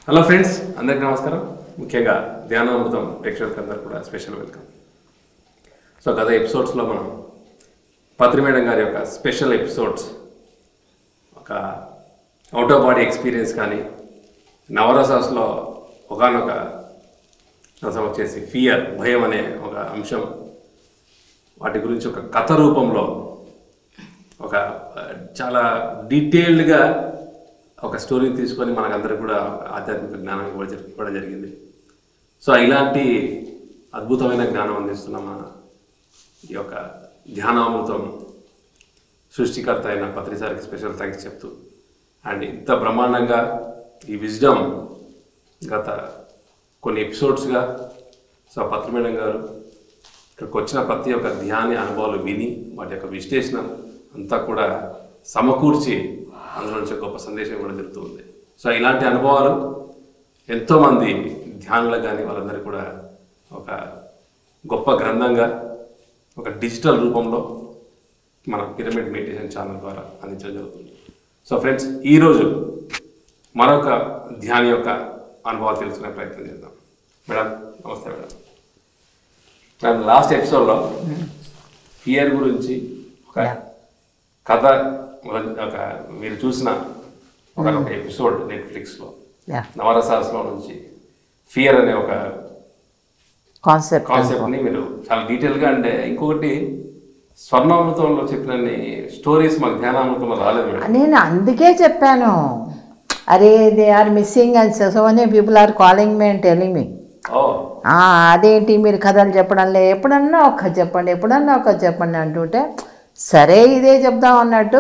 Hello friends అందరికీ నమస్కారం ముఖ్యంగా ధ్యానామృతం ప్రేక్షకులకు అందరు కూడా స్పెషల్ వెల్కమ్ సో గత ఎపిసోడ్స్లో మనం పత్రి మేడం గారి యొక్క స్పెషల్ ఎపిసోడ్స్ ఒక అవుట్ ఆఫ్ బాడీ ఎక్స్పీరియన్స్ కానీ నవరసాస్లో ఒకనొక రసం వచ్చేసి ఫియర్ భయం అనే ఒక అంశం వాటి గురించి ఒక కథ రూపంలో ఒక ఆ, చాలా డీటెయిల్డ్గా ఒక స్టోరీని తీసుకొని మనకందరికి కూడా ఆధ్యాత్మిక జ్ఞానం ఇవ్వడం జరి- ఇవ్వడం జరిగింది సో ఇలాంటి అద్భుతమైన జ్ఞానం అందిస్తున్న మన ఈ యొక్క ధ్యానామృతం సృష్టికర్త అయిన పత్రిసారికి స్పెషల్ థ్యాంక్స్ చెప్తూ అండ్ ఇంత బ్రహ్మాండంగా ఈ విజ్డమ్ గత కొన్ని ఎపిసోడ్స్గా సో పత్రి మేడం గారు ఇక్కడికి వచ్చిన ప్రతి ఒక్క ధ్యాన అనుభవాలు విని వాటి యొక్క విశ్లేషణ అంతా కూడా సమకూర్చి అందులో నుంచి ఒక గొప్ప సందేశం ఇవ్వడం జరుగుతుంది సో ఇలాంటి అనుభవాలు ఎంతోమంది ధ్యానులకు కానీ వాళ్ళందరికీ కూడా ఒక గొప్ప గ్రంథంగా ఒక డిజిటల్ రూపంలో మన పిరమిడ్ మెడిటేషన్ ఛానల్ ద్వారా అందించడం జరుగుతుంది సో ఫ్రెండ్స్ ఈరోజు మరొక ధ్యాని యొక్క అనుభవాలు తెలుసుకునే ప్రయత్నం చేద్దాం మేడం నమస్తే మేడం మేడం లాస్ట్ ఎపిసోడ్లో ఫియర్ గురించి ఒక Yeah. కథ ఒక మీరు చూసిన ఒక ఒక ఎపిసోడ్ నెట్ఫ్లిక్స్లో యా నవరసాస్లో నుంచి ఫియర్ అనే ఒక కాన్సెప్ట్ కాన్సెప్ట్ని మీరు చాలా డీటెయిల్గా అంటే ఇంకొకటి స్వర్ణామృతంలో చెప్పినన్ని స్టోరీస్ మాకు ధ్యానామృతంలో రాలేదు మేడం నేను అందుకే చెప్పాను అరే they are missing and so many people are calling me and telling me ఓ అదేంటి మీరు కథలు చెప్పడం లే ఎప్పుడన్నా ఒక కథ చెప్పండి ఎప్పుడన్నా ఒక కథ చెప్పండి అంటుంటే సరే ఇదే చెప్దాం అన్నట్టు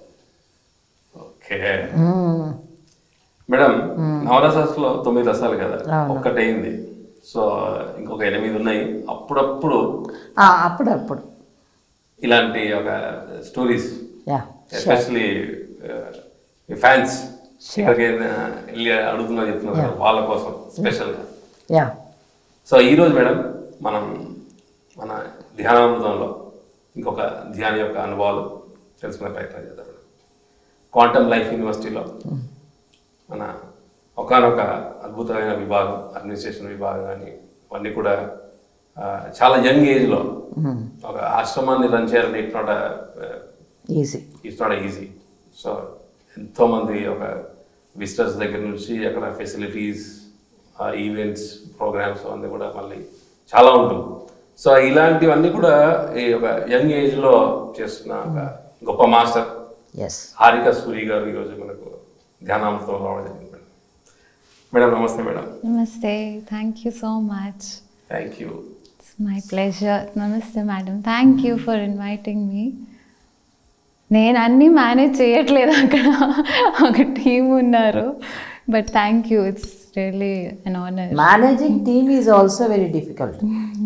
ఓకే మ్మ్. మేడం నవరసాస్లో తొమ్మిది రసాలు కదా అవును. ఒక్కటైంది సో ఇంకొక ఎనిమిది ఉన్నాయి అప్పుడప్పుడు ఆ, అప్పుడప్పుడు ఇలాంటి ఒక స్టోరీస్ యా ఎస్పెషలీ ఫ్యాన్స్ ఎక్కడికైనా వెళ్ళి అడుగుతున్నా చెప్తున్నారు కదా, వాళ్ళ కోసం స్పెషల్గా యా సో ఈరోజు మేడం మనం మన ధ్యానామృతంలో ఇంకొక ధ్యాన యొక్క అనుభవాలు తెలుసుకునే ప్రయత్నం చేద్దాం మేడం క్వాంటమ్ లైఫ్ యూనివర్సిటీలో మన ఒకనొక అద్భుతమైన విభాగం అడ్మినిస్ట్రేషన్ విభాగం కానీ ఇవన్నీ కూడా ఆ, చాలా యంగ్ ఏజ్లో ఒక ఆశ్రమాన్ని రన్ చేయాలంటే it not easy it's not easy so ఎంతోమంది ఒక విజిటర్స్ దగ్గర నుంచి అక్కడ ఫెసిలిటీస్ ఈవెంట్స్ ప్రోగ్రామ్స్ అన్నీ కూడా మళ్ళీ చాలా ఉంటుంది సో ఇలాంటివన్నీ కూడా ఈ ఒక యంగ్ ఏజ్లో చేస్తున్న ఒక గొప్ప మాస్టర్ ఎస్ హారిక సూరి గారు ఈరోజు మనకు ధ్యానామృతం రావడం జరిగింది మేడం మేడం నమస్తే madam Namaste. Thank you so much. Thank you It's my pleasure. Namaste, madam. Thank you for inviting me. నేను అన్నీ మేనేజ్ చేయట్లేదు అక్కడ ఒక టీం ఉన్నారు but thank you it's really an honour managing team is also very difficult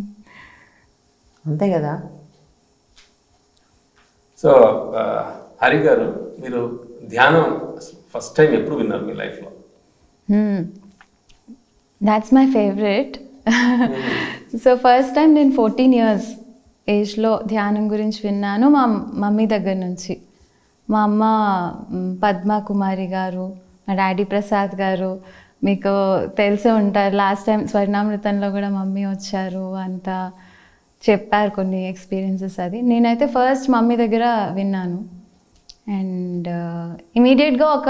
అంతే కదా so Hari గారు మీరు ధ్యానం ఫస్ట్ టైం ఎప్పుడు విన్నారు మీ లైఫ్లో that's my favourite so first time నేను ఫోర్టీన్ ఇయర్స్ ఏజ్లో ధ్యానం గురించి విన్నాను మా మమ్మీ దగ్గర నుంచి మా అమ్మ మ్, పద్మా కుమారి గారు మా డాడీ ప్రసాద్ గారు మీకు తెలిసే ఉంటారు లాస్ట్ టైం స్వర్ణామృతంలో కూడా మమ్మీ వచ్చారు అంతా చెప్పారు కొన్ని ఎక్స్పీరియన్సెస్ అది నేనైతే ఫస్ట్ మమ్మీ దగ్గర విన్నాను అండ్ ఇమీడియట్గా ఒక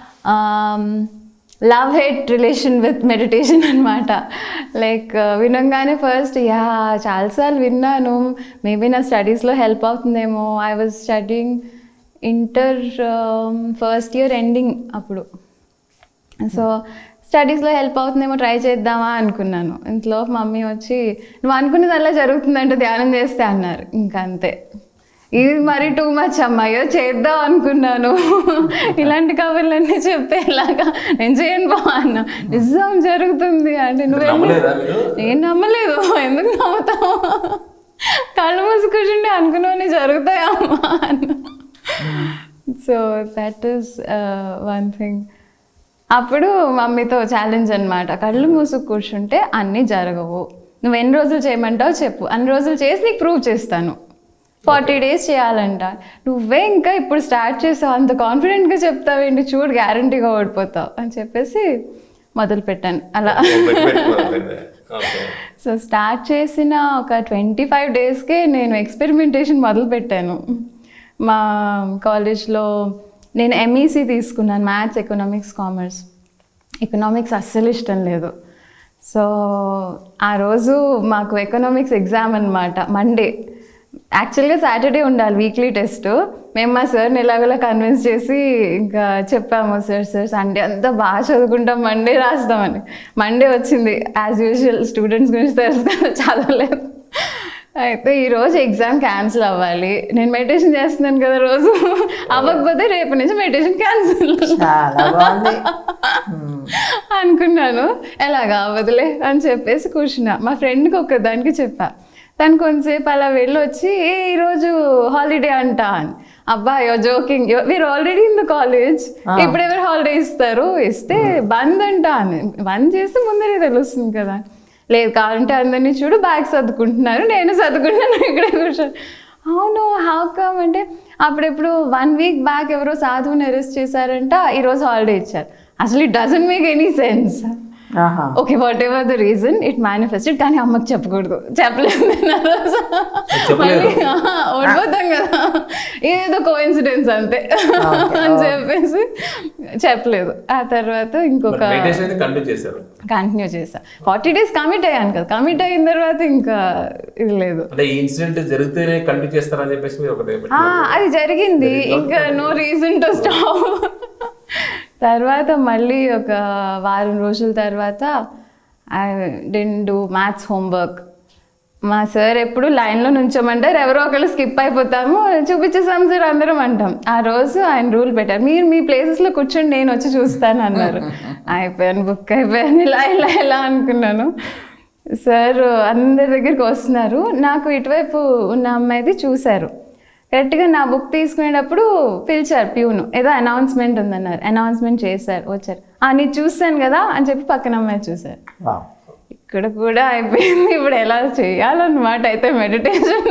love hate relation with meditation అనమాట లైక్ వినంగానే ఫస్ట్ యా చాలాసార్లు విన్నాను మేబీ నా స్టడీస్లో హెల్ప్ అవుతుందేమో I was studying inter first year ending అప్పుడు సో స్టడీస్లో హెల్ప్ అవుతుందేమో ట్రై చేద్దామా అనుకున్నాను ఇంట్లో మమ్మీ వచ్చి నువ్వు అనుకున్నది అలా జరుగుతుందంటే ధ్యానం చేస్తే అన్నారు ఇంకా అంతే ఇది మరి టూ మచ్ అమ్మాయో చేద్దాం అనుకున్నాను ఇలాంటి కబుర్లన్నీ చెప్తే ఇలాగా నేను చేయను బా అన్న నిజం జరుగుతుంది అంటే నువ్వు నమ్మలేదా మీరు నేను నమ్మలేదు ఎందుకు నమ్ముతావు కళ్ళు మూసుకుంటుంటే అనుకున్నవన్నీ జరుగుతాయమ్మా అన్న so that is one thing అప్పుడు మమ్మీతో ఛాలెంజ్ అనమాట కళ్ళు మూసుకు కూర్చుంటే అన్నీ జరగవు నువ్వు ఎన్ని రోజులు చేయమంటావు చెప్పు అన్ని రోజులు చేసి నీకు ప్రూవ్ చేస్తాను ఫార్టీ డేస్ చేయాలంట నువ్వే ఇంకా ఇప్పుడు స్టార్ట్ చేసావు అంత కాన్ఫిడెంట్గా చెప్తావేంటి చూడు గ్యారంటీగా ఓడిపోతావు అని చెప్పేసి మొదలు పెట్టాను అలా పెట్టి పెట్టుకోవాలి. ఓకే సో స్టార్ట్ చేసిన ఒక ట్వంటీ ఫైవ్ డేస్కే నేను ఎక్స్పెరిమెంటేషన్ మొదలు పెట్టాను మా కాలేజ్లో నేను ఎంఈసీ తీసుకున్నాను మ్యాథ్స్ ఎకనామిక్స్ కామర్స్ ఎకనామిక్స్ అస్సలు ఇష్టం లేదు సో ఆ రోజు మాకు ఎకనామిక్స్ ఎగ్జామ్ అనమాట మండే యాక్చువల్గా సాటర్డే ఉండాలి వీక్లీ టెస్ట్ మేము మా సార్ని ఎలాగోలా కన్విన్స్ చేసి ఇంకా చెప్పాము సార్ సార్ సండే అంతా బాగా చదువుకుంటాం మండే రాస్తామని మండే వచ్చింది యాజ్ యూజువల్ స్టూడెంట్స్ గురించి తెలుసు కదా చదవలేదు అయితే ఈరోజు ఎగ్జామ్ క్యాన్సిల్ అవ్వాలి నేను మెడిటేషన్ చేస్తున్నాను కదా రోజు అవ్వకపోతే రేపు నుంచి మెడిటేషన్ క్యాన్సిల్ చాలా బాగుంది మ్మ్. అనుకున్నాను ఎలాగా అవ్వదులే అని చెప్పేసి కూర్చున్నా మా ఫ్రెండ్కి ఒక దానికి చెప్పా తను కొంతసేపు అలా వెళ్ళి వచ్చి ఏ ఈరోజు హాలిడే అంట అని అబ్బా యో జోకింగ్ వీరు ఆల్రెడీ ఇన్ ద కాలేజ్ ఇప్పుడు ఎవరు హాలిడే ఇస్తారు ఇస్తే బంద్ అంట అని బంద్ చేస్తే ముందరే తెలుస్తుంది కదా లేదు కావాలంటే అందరినీ చూడు బ్యాగ్ సర్దుకుంటున్నారు నేను సర్దుకుంటున్నాను ఇక్కడే కూర్చొని అవును హౌ కమ్ అంటే అప్పుడెప్పుడు వన్ వీక్ బ్యాక్ ఎవరో సాధువుని అరెస్ట్ చేశారంట ఈరోజు హాలిడే ఇచ్చారు అసలు it doesn't make any sense ఆహా okay whatever the reason it manifested కానీ అమ్మకి చెప్పకూడదు చెప్పలేదు నేను ఆ రోజు. చెప్పలేదు? మళ్ళీ, ఆహా, ఓడిపోతాం కదా ఏదో కోఇన్సిడెన్స్ అంతే Okay, అని okay. చెప్పేసి చెప్పలేదు ఆ తర్వాత ఇంకొక మెడిటేషన్ అయితే కంటిన్యూ చేశారు కంటిన్యూ చేసా ఫార్టీ డేస్ కమిట్ అయ్యాను కదా కమిట్ అయిన తర్వాత ఇంకా ఇది లేదు అంటే ఈ ఇన్సిడెంట్ జరిగితేనే కంటిన్యూ చేస్తారని చెప్పేసి మీరు ఒకటే ఆ, పెట్టుకున్నారు. అది జరిగింది ఇంకా నో రీజన్ టు స్టాప్ తర్వాత మళ్ళీ ఒక వారం రోజుల తర్వాత I didn't do maths homework మా సార్ ఎప్పుడు లైన్లో నుంచోమంటారు ఎవరో ఒకళ్ళు స్కిప్ అయిపోతాము చూపించేసాం సార్ అందరం అంటాం ఆ రోజు ఆయన రూల్ పెట్టారు మీరు మీ ప్లేసెస్లో కూర్చొని నేను వచ్చి చూస్తాను అన్నారు అయిపోయాను బుక్ అయిపోయాను ఇలా ఇలా ఇలా అనుకున్నాను సార్ అందరి దగ్గరికి వస్తున్నారు నాకు ఇటువైపు ఉన్న అమ్మాయిది చూశారు కరెక్ట్గా నా బుక్ తీసుకునేటప్పుడు పిలిచారు ప్యూను ఏదో అనౌన్స్మెంట్ ఉందన్నారు అనౌన్స్మెంట్ చేశారు వచ్చారు ఆ నీ చూస్తాను కదా అని చెప్పి పక్కన అమ్మాయి చూశారు వావ్ ఇక్కడ కూడా అయిపోయింది ఇప్పుడు ఎలా చేయాలన్నమాట అయితే మెడిటేషన్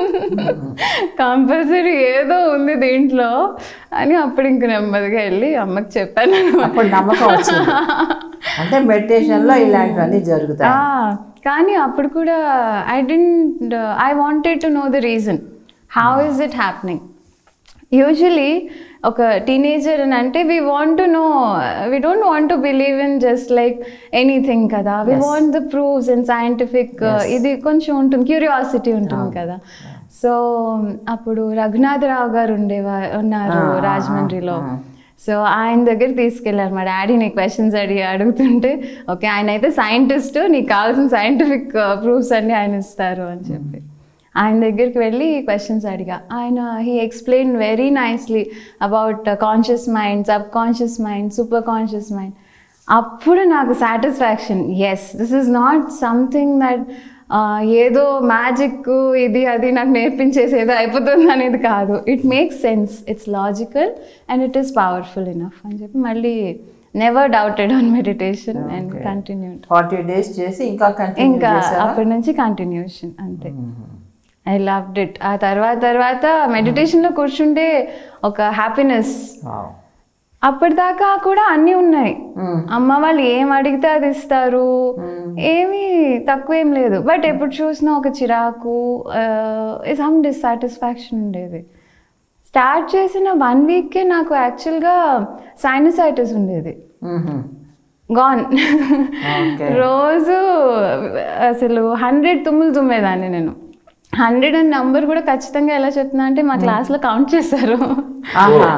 కంపల్సరీ ఏదో ఉంది దీంట్లో అని అప్పుడు ఇంక నెమ్మదిగా వెళ్ళి అమ్మకి చెప్పాను అన్నమాట. అప్పుడు నమ్మకం వచ్చింది అంటే మెడిటేషన్లో ఇలాంటివన్నీ జరుగుతాయి ఆ, కానీ అప్పుడు కూడా I didn't I wanted to know the reason how is it happening usually ఒక టీనేజర్ అని అంటే we want to know we don't want to believe in just like anything కదా we want the proves and scientific ఇది కొంచెం ఉంటుంది curiosity ఉంటుంది కదా so అప్పుడు రఘునాథరావు గారు ఉండేవా ఉన్నారు Ah, ah, రాజమండ్రిలో ah. సో ఆయన దగ్గర తీసుకెళ్లారు మా డాడీ నీ క్వశ్చన్స్ అడిగి అడుగుతుంటే ఓకే ఆయన అయితే సైంటిస్ట్ నీకు కావాల్సిన సైంటిఫిక్ ప్రూఫ్స్ అన్ని ఆయన ఇస్తారు అని చెప్పి ఆయన దగ్గరికి వెళ్ళి క్వశ్చన్స్ అడిగా ఆయన he explain very nicely about conscious mind subconscious mind super conscious mind అప్పుడు నాకు satisfaction yes this is not something that ఏదో మ్యాజిక్ ఇది అది నాకు నేర్పించేసి ఏదో అయిపోతుంది అనేది కాదు it makes sense it's logical and it is powerful enough అని చెప్పి మళ్ళీ never doubted on meditation and Okay. Continued forty days చేసి ఇంకా కంటిన్యూ ఇంకా చేసావా అప్పటి నుంచి కంటిన్యూషన్ అంతే ఐ లవ్డ్ ఇట్ ఆ తర్వాత తర్వాత మెడిటేషన్లో కూర్చుంటే ఒక హ్యాపీనెస్ వావ్. అప్పటిదాకా కూడా అన్నీ ఉన్నాయి మ్మ్. అమ్మ వాళ్ళు ఏం అడిగితే అది ఇస్తారు ఏమీ తక్కువ ఏం లేదు బట్ ఎప్పుడు చూసినా ఒక చిరాకు సమ్ డిస్సాటిస్ఫాక్షన్ ఉండేది స్టార్ట్ చేసిన వన్ వీక్కే నాకు యాక్చువల్గా సైనసైటిస్ ఉండేది మ్మ్. Gone Okay. రోజు అసలు హండ్రెడ్ తుమ్ములు తుమ్మేదాన్ని నేను హండ్రెడ్ అండ్ నంబర్ కూడా ఖచ్చితంగా ఎలా చెప్తున్నా అంటే మా క్లాస్లో కౌంట్ చేశారు ఆహా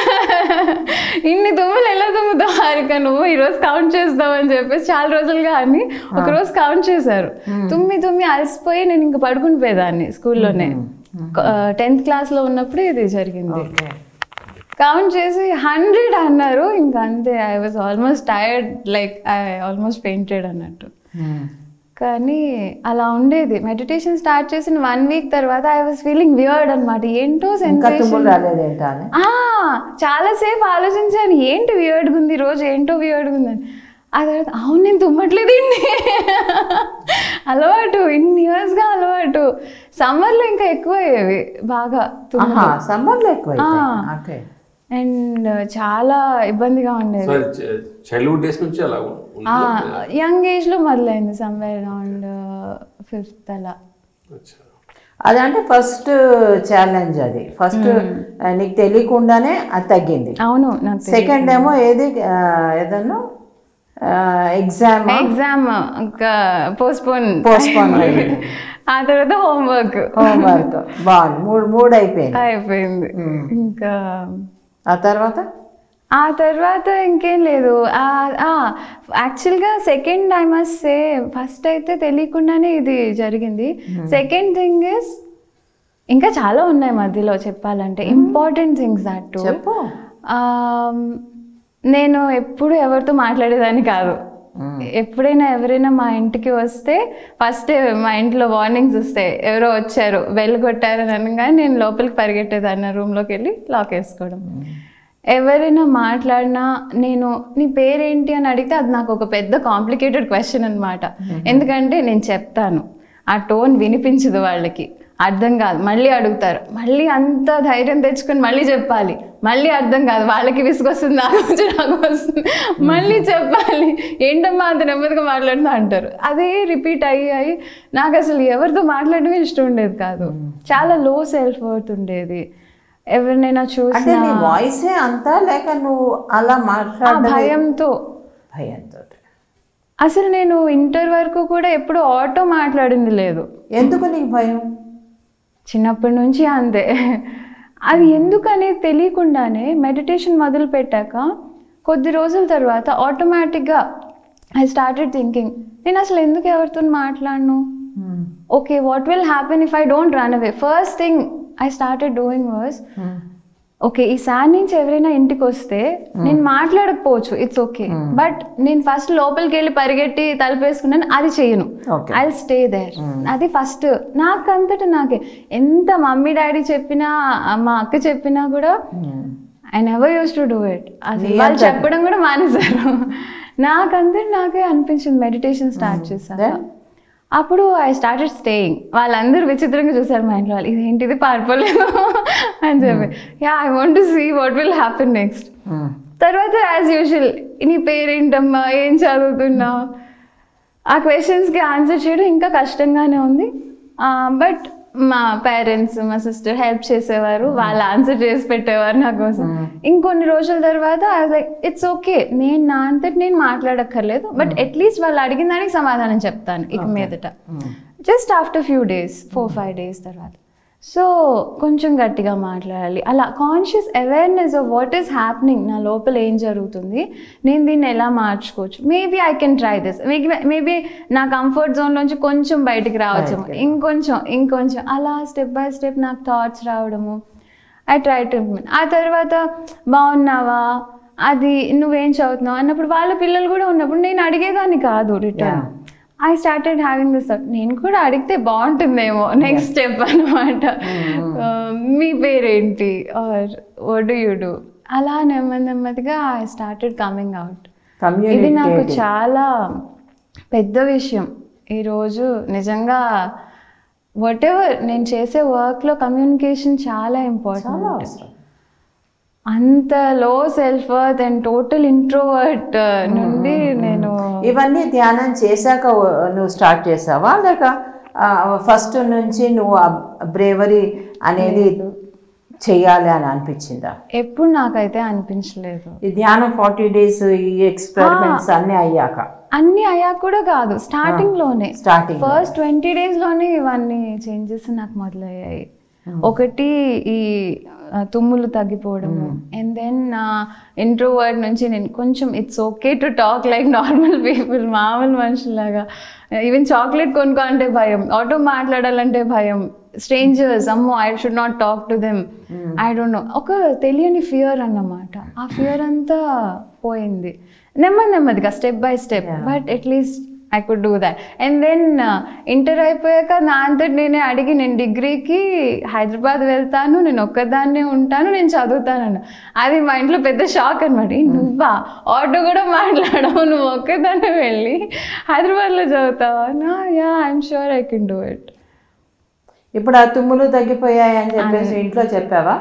ఇన్ని తుమ్ములు ఎలా తుమ్ముతావు హారిక నువ్వు ఈరోజు కౌంట్ చేస్తావు అని చెప్పేసి చాలా రోజులుగా అని ఒక రోజు కౌంట్ చేశారు తుమ్మి తుమ్మి అలసిపోయి నేను ఇంకా పడుకుని పోయేదాన్ని స్కూల్లోనే టెన్త్ క్లాస్లో ఉన్నప్పుడు ఇది జరిగింది ఓకే కౌంట్ చేసి హండ్రెడ్ అన్నారు ఇంకా అంతే I was almost tired like I almost fainted అన్నట్టు మ్మ్. కానీ అలా ఉండేది మెడిటేషన్ స్టార్ట్ చేసిన వన్ వీక్ తర్వాత ఐ వాజ్ ఫీలింగ్ వియర్డ్ అనమాట ఏంటో ఇంకా తుమ్ములు సెన్సేషన్ రాలేదేంటా అని చాలాసేపు ఆలోచించాను ఏంటి వియర్డ్గా ఉంది ఈ రోజు ఏంటో వియర్డ్గా ఉందని ఆ తర్వాత అవును నేను తుమ్మట్లేదు ఇన్ని అలవాటు ఇన్ని ఇయర్స్గా అలవాటు సమ్మర్లో ఇంకా ఎక్కువ అయ్యేవి బాగా ఆహా తుమ్ములు సమ్మర్లో ఎక్కువ ఆ. ఓకే అండ్ చాలా ఇబ్బందిగా ఉండేది సో చైల్డ్హుడ్ డేస్ నుంచి అలా ఉంది యంగ్ ఏజ్లో మొదలైంది సమ్వేర్ అరౌండ్ ఫిఫ్త్ అలా అచ్చా. అదంటే ఫస్ట్ ఛాలెంజ్ అది ఫస్ట్ నీకు తెలియకుండానే అది తగ్గింది అవును నాకు సెకండ్ ఏమో ఏది ఆ, ఏదన్నా ఎగ్జామ్ ఎగ్జామ్ పోస్ట్పోన్ పోస్ట్పోన్ అయింది ఆ తర్వాత హోంవర్క్ హోంవర్క్ బాగుంది మూడు మూడు అయిపోయింది అయిపోయింది ఇంకా ఆ తర్వాత ఆ తర్వాత ఇంకేం లేదు యాక్చువల్గా second I must say first అయితే తెలియకుండానే ఇది జరిగింది సెకండ్ థింగ్ ఇస్ ఇంకా చాలా ఉన్నాయి మధ్యలో చెప్పాలంటే ఇంపార్టెంట్ థింగ్స్ దట్ చెప్పు నేను ఎప్పుడు ఎవరితో మాట్లాడేదాన్ని కాదు ఎప్పుడైనా ఎవరైనా మా ఇంటికి వస్తే ఫస్ట్ మా ఇంట్లో వార్నింగ్స్ వస్తాయి ఎవరో వచ్చారు బెల్ కొట్టారని అనగానే నేను లోపలికి పరిగెట్టేదాన్ని రూమ్లోకి వెళ్ళి లాక్ వేసుకోవడం ఎవరైనా మాట్లాడినా నేను నీ పేరేంటి అని అడిగితే అది నాకు ఒక పెద్ద కాంప్లికేటెడ్ క్వశ్చన్ అనమాట ఎందుకంటే నేను చెప్తాను ఆ టోన్ వినిపించదు వాళ్ళకి అర్థం కాదు మళ్ళీ అడుగుతారు మళ్ళీ అంత ధైర్యం తెచ్చుకొని మళ్ళీ చెప్పాలి మళ్ళీ అర్థం కాదు వాళ్ళకి విసుగొస్తుంది నాకు వచ్చి నాకు వస్తుంది మళ్ళీ చెప్పాలి ఏంటమ్మా అంత నెమ్మదిగా మాట్లాడుతూ అంటారు అదే రిపీట్ అయ్యి అయ్యి నాకు అసలు ఎవరితో మాట్లాడమే ఇష్టం ఉండేది కాదు చాలా లో సెల్ఫ్ వర్త్ ఉండేది ఎవరినైనా అంటే చూసి నీ వాయిసే అంతా లేక నువ్వు అలా ఆ మాట్లాడడం భయంతో భయంతో అసలు నేను ఇంటర్ వరకు కూడా ఎప్పుడు ఆటో మాట్లాడింది లేదు ఎందుకు నీకు భయం చిన్నప్పటి నుంచి అంతే అది ఎందుకనేది తెలియకుండానే మెడిటేషన్ మొదలు పెట్టాక కొద్ది రోజుల తర్వాత ఆటోమేటిక్గా ఐ స్టార్టెడ్ థింకింగ్ నేను అసలు ఎందుకు ఎవరితో మాట్లాడను okay what will happen if I don't run away first thing I started doing was okay ఈ సార్ నుంచి ఎవరైనా ఇంటికి వస్తే నేను మాట్లాడకపోవచ్చు ఇట్స్ ఓకే బట్ నేను ఫస్ట్ లోపలికి వెళ్ళి పరిగెట్టి తలుపేసుకున్నాను అది చేయను Okay. ఐ స్టే దేర్ అది ఫస్ట్ నాకంతట నాకే ఎంత మమ్మీ డాడీ చెప్పినా మా అక్క చెప్పినా కూడా I never use to do it అది నీ వాళ్ళు అంతట. చెప్పడం కూడా మానేశారు నాకంతట నాకే అనిపించింది మెడిటేషన్ స్టార్ట్ చేశాక Then? అప్పుడు ఐ స్టార్టెడ్ స్టేయింగ్ వాళ్ళందరూ విచిత్రంగా చూసారు మా ఇంట్లో వాళ్ళు ఇదేంటిది పారిపోలేదు అని చెప్పి yeah I want to see what will happen next తర్వాత యాజ్ యూజువల్ నీ పేరేంటమ్మా ఏం చదువుతున్నావు ఆ క్వశ్చన్స్కి ఆన్సర్ చేయడం ఇంకా కష్టంగానే ఉంది బట్ మా పేరెంట్స్ మా సిస్టర్ హెల్ప్ చేసేవారు వాళ్ళు ఆన్సర్ చేసి పెట్టేవారు నా కోసం ఇంకొన్ని రోజుల తర్వాత ఐ లైక్ ఇట్స్ ఓకే నేను నా అంతటి నేను మాట్లాడక్కర్లేదు బట్ అట్లీస్ట్ వాళ్ళు అడిగిన దానికి సమాధానం చెప్తాను ఇక మీదట just after few days four five days తర్వాత సో కొంచెం గట్టిగా మాట్లాడాలి అలా conscious awareness of what is happening నా లోపల ఏం జరుగుతుంది నేను దీన్ని ఎలా మార్చుకోవచ్చు maybe I can try this maybe నా కంఫర్ట్ జోన్లోంచి కొంచెం బయటికి రావచ్చు ఇంకొంచెం ఇంకొంచెం అలా స్టెప్ బై స్టెప్ నాకు థాట్స్ రావడము ఐ ట్రై టు ఆ తర్వాత బాగున్నావా అది నువ్వేం చదువుతున్నావు అన్నప్పుడు వాళ్ళ పిల్లలు కూడా ఉన్నప్పుడు నేను అడిగేదాన్ని కాదు return I started having this నేను కూడా అడిగితే బాగుంటుందేమో నెక్స్ట్ స్టెప్ అనమాట మీ పేరేంటి or what do you do అలా నెమ్మది నెమ్మదిగా ఐ స్టార్టెడ్ కమింగ్ అవుట్ ఇది నాకు కమ్యూనికేటివ్ చాలా పెద్ద విషయం ఈరోజు నిజంగా వాట్ ఎవర్ నేను చేసే వర్క్లో కమ్యూనికేషన్ చాలా చాలా ఇంపార్టెంట్ అవసరం అంత low self worth and total introvert నుండి నేను ఇవన్నీ ధ్యానం చేశాక వ- నువ్వు స్టార్ట్ చేసావా లేక ఫస్ట్ నుంచి నువ్వు బ్రేవరీ అనేది చెయ్యాలి అని అనిపించిందా ఎప్పుడు నాకైతే అనిపించలేదు ఈ ధ్యానం ఫార్టీ డేస్ ఈ ఎక్స్పెరిమెంట్స్ అన్నీ అయ్యాక అన్ని అయ్యాక కూడా కాదు స్టార్టింగ్ లోనే Starting లో. ఫస్ట్ ట్వంటీ డేస్ లోనే ఇవన్నీ చేంజెస్ నాకు మొదలయ్యాయి ఒకటి ఈ ఆ, తుమ్ములు తగ్గిపోవడము అండ్ దెన్ నా ఇంట్రోవర్డ్ నుంచి నేను కొంచెం it's okay to talk like normal people మామూలు మనుషులాగా ఈవెన్ చాక్లెట్ కొనుక్కో అంటే భయం ఆటో మాట్లాడాలంటే భయం స్ట్రేంజర్స్ అమ్మో I should not talk to them I don't know ఒక తెలియని ఫియర్ అన్నమాట ఆ ఫియర్ అంతా పోయింది నెమ్మది నెమ్మదిగా step by step but at least I could do that and then inter అయిపోయాక నా అంతటి నేనే అడిగి నేను డిగ్రీకి హైదరాబాద్ వెళ్తాను నేను ఒక్కదాన్నే ఉంటాను నేను చదువుతానన్న అది మా ఇంట్లో పెద్ద షాక్ అనమాట నువ్వా ఆటో కూడా మాట్లాడవు నువ్వు ఒక్కదాన్నే వెళ్ళి హైదరాబాద్లో చదువుతావా నా yeah I'm sure I can do it ఇప్పుడు ఆ తుమ్ములు తగ్గిపోయాయి అని చెప్పేసి ఇంట్లో చెప్పావా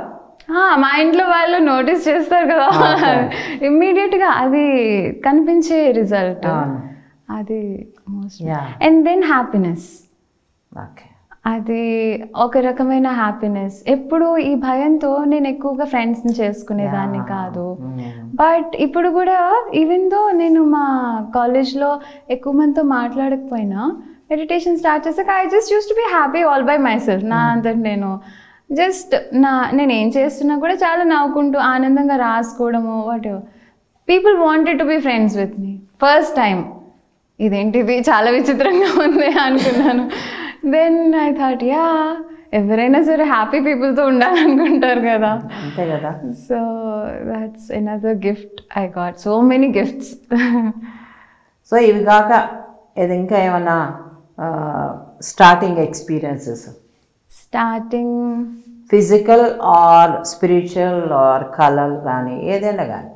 ఆ, మా ఇంట్లో వాళ్ళు నోటీస్ చేస్తారు కదా ఇమ్మీడియట్ గా అది కనిపించే రిజల్ట్ అవును. అది most Yeah. And then happiness okay అది ఒక రకమైన హ్యాపీనెస్ ఎప్పుడు ఈ భయంతో నేను ఎక్కువగా ఫ్రెండ్స్ని చేసుకునేదాన్ని కాదు బట్ ఇప్పుడు కూడా ఈవెన్ దో నేను మా కాలేజ్లో ఎక్కువ మందితో మాట్లాడకపోయినా మెడిటేషన్ స్టార్ట్ చేసాక I just use to be happy all by myself నా అంతటి నేను జస్ట్ నా నేను ఏం చేస్తున్నా కూడా చాలా నవ్వుకుంటూ ఆనందంగా రాసుకోవడము what people wanted to be friends with me first time ఇదేంటిది చాలా విచిత్రంగా ఉంది అనుకున్నాను దెన్ ఐ థాట్ యా ఎవరైనా సరే హ్యాపీ పీపుల్తో ఉండాలనుకుంటారు కదా అంతే కదా so that's another gift I got so many gifts so ఇవి కాక ఇది ఇంకా ఏమన్నా starting experiences starting physical or spiritual or colour కానీ ఏదైనా కానీ